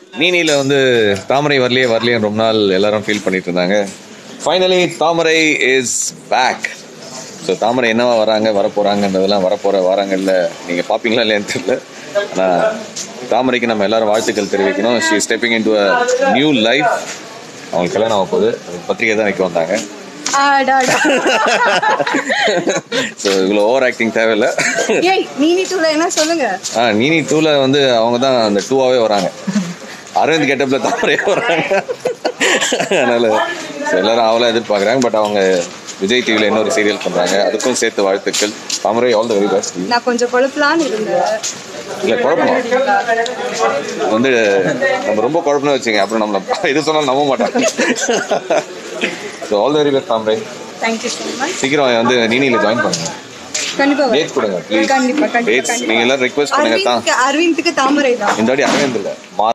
நீனியில் வந்து தாமரை வரலையே வரலையே ரொம்ப நாள் எல்லாரும் ஃபீல் பண்ணிட்டு இருந்தாங்க finally Thamarai is back so Thamarai என்னவா வராங்க வரப்போறாங்கன்றதெல்லாம் வரப்போற வாரங்களில் நீங்கள் பார்ப்பீங்களா இல்லையான்னு தெரியல ஆனால் தாமரைக்கு நம்ம எல்லாரும் வாழ்த்துக்கள் தெரிவிக்கணும் she stepping into a new life அவங்களுக்கு கல்யாணம் ஆக போகுது அதுக்கு பத்திரிகை தான் வைக்க வந்தாங்க ஆடாடா. ஸோ இவ்வளோ ஓவர் ஆக்டிங் தேவையில்லை ஏய் நீனி டூல என்ன சொல்லுங்க ஆ நீனி டூல வந்து அவங்க தான் அந்த டூவாவே வராங்க அரவிந்த் கெட்டப்ல தாமரையே வராங்க அதனால so எல்லாரும் அவளை எதிர்பார்க்குறாங்க பட் அவங்க விஜய் டிவியில் இன்னொரு சீரியல் பண்றாங்க அதுக்கும் சேர்த்து வாழ்த்துக்கள் Thamarai all the very best நான் கொஞ்சம் கொழுப்பலான்னு இருந்தேன் இல்லை குழப்பம் இது வந்து நம்ம ரொம்ப குழப்பம்னு வச்சுங்க அப்புறம் நம்மள இது சொன்னாலும் நம்ப மாட்டாங்க so all the very best Thamarai thank you so much சீக்கிரம் வந்து நீனியில் ஜாயின் பண்ணுங்க கண்டிப்பா வரேன். டேட் கொடுங்க ப்ளீஸ் கண்டிப்பா கண்டிப்பா டேட்ஸ் நீங்கள் எல்லாரும் ரெக்வஸ்ட் பண்ணுங்க தான் அரவிந்த்க்கு அரவிந்த்க்கு தாமரை தான் இந்த வாட்டி அரவிந்த் இல்லை